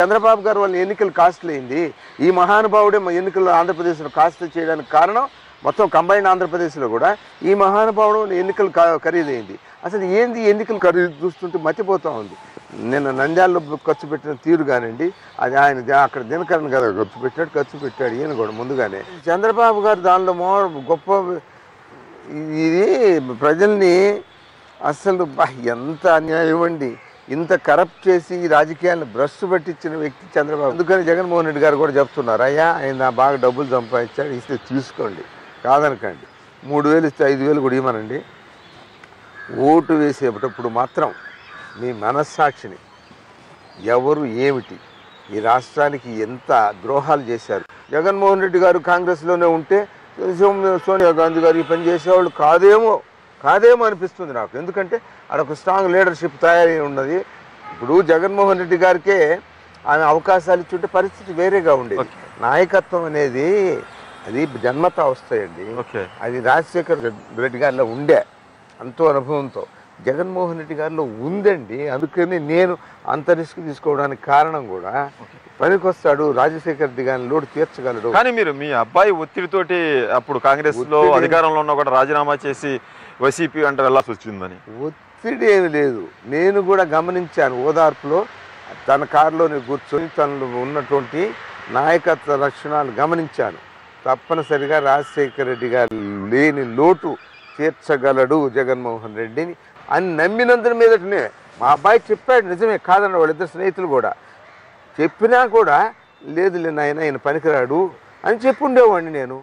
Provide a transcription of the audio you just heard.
చంద్రబాబు గారు వాళ్ళ ఎన్నికలు కాస్ట్లీ అయింది ఈ మహానుభావుడే మా ఎన్నికలు ఆంధ్రప్రదేశ్లో కాస్ట్లీ చేయడానికి కారణం మొత్తం కంబైన్ ఆంధ్రప్రదేశ్లో కూడా ఈ మహానుభావుడు ఎన్నికలు కా- ఖరీదైంది అసలు ఏంది ఎన్నికలు ఖరీదు చూస్తుంటే మతిపోతూ ఉంది నిన్న నంద్యాలలో ఖర్చు పెట్టిన తీరు కానివ్వండి అది ఆయన ద- అక్కడ దినకరణ కదా ఖర్చు పెట్టాడు ఖర్చు పెట్టాడు ఈయన కూడా ముందుగానే చంద్రబాబు గారు దానిలో మో గొప్ప ఇది ప్రజల్ని అసలు బా ఎంత అన్యాయం అండి ఇంత కరప్ట్ చేసి ఈ రాజకీయాలను భ్రష్ పట్టించిన వ్యక్తి చంద్రబాబు అందుకని జగన్మోహన్ రెడ్డి గారు కూడా చెప్తున్నారు అయ్యా ఆయన నా బాగా డబ్బులు సంపాదించాడు ఇస్తే తీసుకోండి కాదనకండి మూడు వేలు ఇస్తే ఐదు వేలు కూడా ఇవ్వమనండి ఓటు వేసేటప్పుడు మాత్రం మీ మనస్సాక్షిని ఎవరు ఏమిటి ఈ రాష్ట్రానికి ఎంత ద్రోహాలు చేశారు జగన్మోహన్ రెడ్డి గారు కాంగ్రెస్లోనే ఉంటే సోమ- సోనియా గాంధీ గారు ఈ పని చేసేవాళ్ళు కాదేమో కాదేమో అనిపిస్తుంది నాకు ఎందుకంటే అక్కడ స్ట్రాంగ్ లీడర్షిప్ తయారై ఉన్నది ఇప్పుడు జగన్మోహన్ రెడ్డి గారికే ఆమె అవకాశాలు ఇచ్చుంటే పరిస్థితి వేరేగా ఉండేది నాయకత్వం అనేది అది జన్మత వస్తాయండి ఓకే అది రాజశేఖర్ రెడ్డి గారిలో ఉండే అంతో అనుభవంతో జగన్మోహన్ రెడ్డి గారిలో ఉందండి అందుకని నేను అంత రిస్క్ తీసుకోవడానికి కారణం కూడా పనికొస్తాడు రాజశేఖర్ రెడ్డి గారిని లోటు తీర్చగలడు కానీ మీరు మీ అబ్బాయి ఒత్తిడితోటి అప్పుడు కాంగ్రెస్ లో ఒత్తిడి- అధికారంలో ఉన్నా కూడా రాజీనామా చేసి వైసీపీ అంటే వెళ్ళాల్సి వచ్చిందని ఒత్తిడి ఏమి లేదు నేను కూడా గమనించాను ఓదార్పులో తన కారులోనే కూర్చొని తనలో ఉన్నటువంటి నాయకత్వ లక్షణాలు గమనించాను తప్పనిసరిగా రాజశేఖర రెడ్డి గారు లేని లోటు తీర్చగలడు జగన్మోహన్ రెడ్డిని అని నమ్మినందున మీదటనే మా అబ్బాయి చెప్పాడు నిజమే కాదన్న వాళ్ళిద్దరు స్నేహితులు కూడా చెప్పినా కూడా లేదు నాయన ఆయన పనికిరాడు అని చెప్పుండేవాడిని నేను